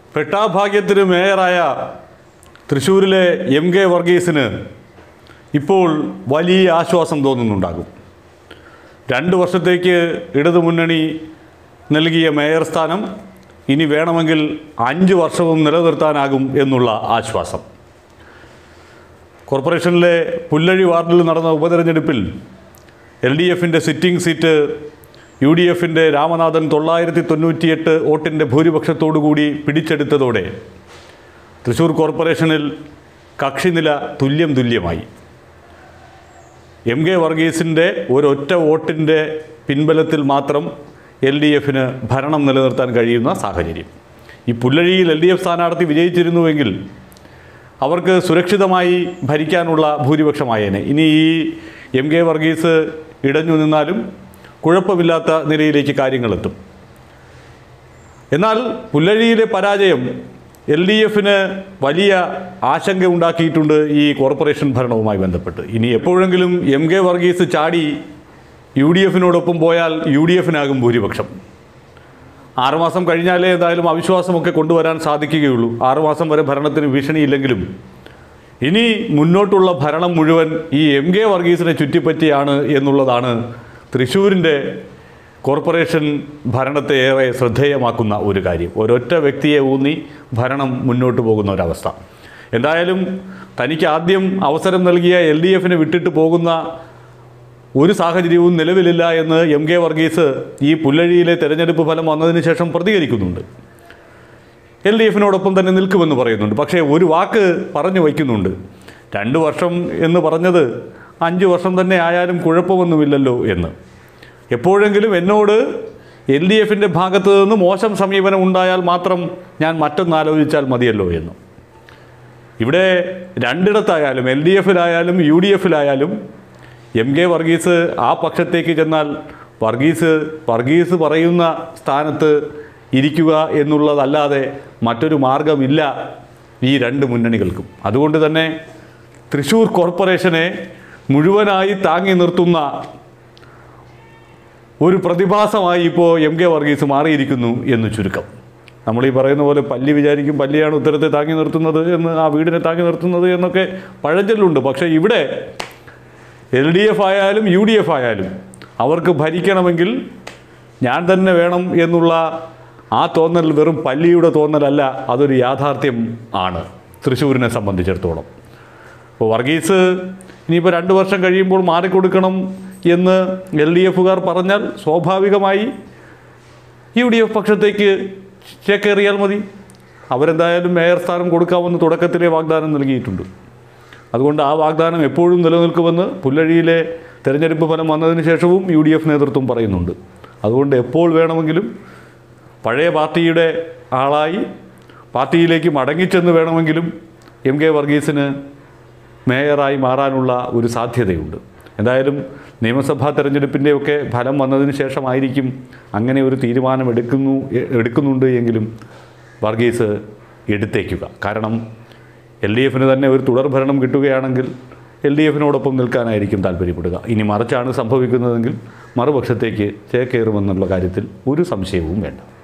പെട്ടാഭാഗ്യത്തിന് മേയറായ തൃശ്ശൂരിലെ M K വർഗീസിന് ഇപ്പോൾ വലിയ ആശ്വാസം തോന്നുന്നുണ്ടാകും രണ്ട് വർഷത്തേക്ക് ഇടതുമുന്നണി നൽകിയ മേയർ സ്ഥാനം ഇനി വേണമെങ്കിൽ അഞ്ച് വർഷവും നിലനിർത്താനാകും എന്നുള്ള ആശ്വാസം കോർപ്പറേഷനിലെ പുല്ലഴി വാർഡിൽ നടന്ന ഉപതെരഞ്ഞെടുപ്പിൽ എൽ ഡി എഫിൻ്റെ സിറ്റിംഗ് സീറ്റ് യു ഡി എഫിൻ്റെ രാമനാഥൻ തൊള്ളായിരത്തി തൊണ്ണൂറ്റിയെട്ട് വോട്ടിൻ്റെ ഭൂരിപക്ഷത്തോടുകൂടി പിടിച്ചെടുത്തതോടെ തൃശ്ശൂർ കോർപ്പറേഷനിൽ കക്ഷിനില തുല്യം തുല്യമായി എം കെ വർഗീസിൻ്റെ ഒരൊറ്റ വോട്ടിൻ്റെ പിൻബലത്തിൽ മാത്രം എൽ ഡി എഫിന് ഭരണം നിലനിർത്താൻ കഴിയുന്ന സാഹചര്യം ഈ പുല്ലഴിയിൽ എൽ ഡി എഫ് സ്ഥാനാർത്ഥി വിജയിച്ചിരുന്നുവെങ്കിൽ അവർക്ക് സുരക്ഷിതമായി ഭരിക്കാനുള്ള ഭൂരിപക്ഷമായേനെ ഇനി ഈ എം കെ വർഗീസ് ഇടഞ്ഞു നിന്നാലും കുഴപ്പമില്ലാത്ത നിലയിലേക്ക് കാര്യങ്ങളെത്തും എന്നാൽ പുല്ലഴിയിലെ പരാജയം എൽ ഡി എഫിന് വലിയ ആശങ്ക ഉണ്ടാക്കിയിട്ടുണ്ട് ഈ കോർപ്പറേഷൻ ഭരണവുമായി ബന്ധപ്പെട്ട് ഇനി എപ്പോഴെങ്കിലും എം കെ വർഗീസ് ചാടി യു ഡി എഫിനോടൊപ്പം പോയാൽ യു ഡി എഫിനാകും ഭൂരിപക്ഷം ആറുമാസം കഴിഞ്ഞാലേ എന്തായാലും അവിശ്വാസമൊക്കെ കൊണ്ടുവരാൻ സാധിക്കുകയുള്ളൂ ആറുമാസം വരെ ഭരണത്തിന് ഭീഷണിയില്ലെങ്കിലും ഇനി മുന്നോട്ടുള്ള ഭരണം മുഴുവൻ ഈ എം കെ വർഗീസിനെ ചുറ്റിപ്പറ്റിയാണ് എന്നുള്ളതാണ് തൃശ്ശൂരിൻ്റെ കോർപ്പറേഷൻ ഭരണത്തെ ഏറെ ശ്രദ്ധേയമാക്കുന്ന ഒരു കാര്യം ഒരൊറ്റ വ്യക്തിയെ ഊന്നി ഭരണം മുന്നോട്ട് പോകുന്ന ഒരവസ്ഥ എന്തായാലും തനിക്ക് ആദ്യം അവസരം നൽകിയ എൽ ഡി എഫിനെ വിട്ടിട്ട് പോകുന്ന ഒരു സാഹചര്യവും നിലവിലില്ല എന്ന് എം കെ വർഗീസ് ഈ പുല്ലഴിയിലെ തെരഞ്ഞെടുപ്പ് ഫലം വന്നതിന് ശേഷം പ്രതികരിക്കുന്നുണ്ട് എൽ ഡി എഫിനോടൊപ്പം തന്നെ നിൽക്കുമെന്ന് പറയുന്നുണ്ട് പക്ഷേ ഒരു വാക്ക് പറഞ്ഞു വയ്ക്കുന്നുണ്ട് രണ്ട് വർഷം എന്ന് പറഞ്ഞത് അഞ്ച് വർഷം തന്നെ ആയാലും കുഴപ്പമൊന്നുമില്ലല്ലോ എന്ന് എപ്പോഴെങ്കിലും എന്നോട് എൽ ഡി എഫിൻ്റെ ഭാഗത്ത് നിന്ന് മോശം സമീപനം ഉണ്ടായാൽ മാത്രം ഞാൻ മറ്റൊന്ന് ആലോചിച്ചാൽ മതിയല്ലോ എന്ന് ഇവിടെ രണ്ടിടത്തായാലും എൽ ഡി എഫിലായാലും യു ഡി എഫിലായാലും എം കെ വർഗീസ് ആ പക്ഷത്തേക്ക് ചെന്നാൽ വർഗീസ് വർഗീസ് പറയുന്ന സ്ഥാനത്ത് ഇരിക്കുക എന്നുള്ളതല്ലാതെ മറ്റൊരു മാർഗമില്ല ഈ രണ്ട് മുന്നണികൾക്കും അതുകൊണ്ട് തന്നെ തൃശ്ശൂർ കോർപ്പറേഷനെ മുഴുവനായി താങ്ങി നിർത്തുന്ന ഒരു പ്രതിഭാസമായി ഇപ്പോൾ എം കെ വർഗീസ് മാറിയിരിക്കുന്നു എന്ന് ചുരുക്കം നമ്മൾ ഈ പറയുന്ന പോലെ പല്ലി വിചാരിക്കും പല്ലിയാണ് ഉത്തരത്തെ താങ്ങി നിർത്തുന്നത് എന്ന് ആ വീടിനെ താങ്ങി നിർത്തുന്നത് എന്നൊക്കെ പഴഞ്ചൊല്ലുണ്ട് പക്ഷേ ഇവിടെ എൽ ഡി എഫ് ആയാലും യു ഡി എഫ് ആയാലും അവർക്ക് ഭരിക്കണമെങ്കിൽ ഞാൻ തന്നെ വേണം എന്നുള്ള ആ തോന്നൽ വെറും പല്ലിയുടെ തോന്നലല്ല അതൊരു യാഥാർത്ഥ്യം ആണ് തൃശ്ശൂരിനെ സംബന്ധിച്ചിടത്തോളം ഇപ്പോൾ വർഗീസ് ഇനിയിപ്പോൾ രണ്ട് വർഷം കഴിയുമ്പോൾ മാറിക്കൊടുക്കണം എന്ന് എൽ ഡി എഫുകാർ പറഞ്ഞാൽ സ്വാഭാവികമായി യു ഡി എഫ് പക്ഷത്തേക്ക് ചേക്കേറിയാൽ മതി അവരെന്തായാലും മേയർ സ്ഥാനം കൊടുക്കാമെന്ന് തുടക്കത്തിലെ വാഗ്ദാനം നൽകിയിട്ടുണ്ട് അതുകൊണ്ട് ആ വാഗ്ദാനം എപ്പോഴും നിലനിൽക്കുമെന്ന് പുല്ലഴിയിലെ തെരഞ്ഞെടുപ്പ് ഫലം വന്നതിന് ശേഷവും യു ഡി എഫ് നേതൃത്വം പറയുന്നുണ്ട് അതുകൊണ്ട് എപ്പോൾ വേണമെങ്കിലും പഴയ പാർട്ടിയുടെ ആളായി പാർട്ടിയിലേക്ക് മടങ്ങിച്ചെന്ന് വേണമെങ്കിലും എം കെ വർഗീസിന് മേയറായി മാറാനുള്ള ഒരു സാധ്യതയുണ്ട് എന്തായാലും നിയമസഭാ തെരഞ്ഞെടുപ്പിൻ്റെയൊക്കെ ഫലം വന്നതിന് ശേഷമായിരിക്കും അങ്ങനെ ഒരു തീരുമാനം എടുക്കുന്നു എ- എടുക്കുന്നുണ്ട് എങ്കിലും വർഗീസ് എടുത്തേക്കുക കാരണം എൽ ഡി എഫിന് തന്നെ ഒരു തുടർഭരണം കിട്ടുകയാണെങ്കിൽ എൽ ഡി എഫിനോടൊപ്പം നിൽക്കാനായിരിക്കും താല്പര്യപ്പെടുക ഇനി മറിച്ചാണ് സംഭവിക്കുന്നതെങ്കിൽ മറുപക്ഷത്തേക്ക് ചേക്കേറുമെന്നുള്ള കാര്യത്തിൽ ഒരു സംശയവും വേണ്ട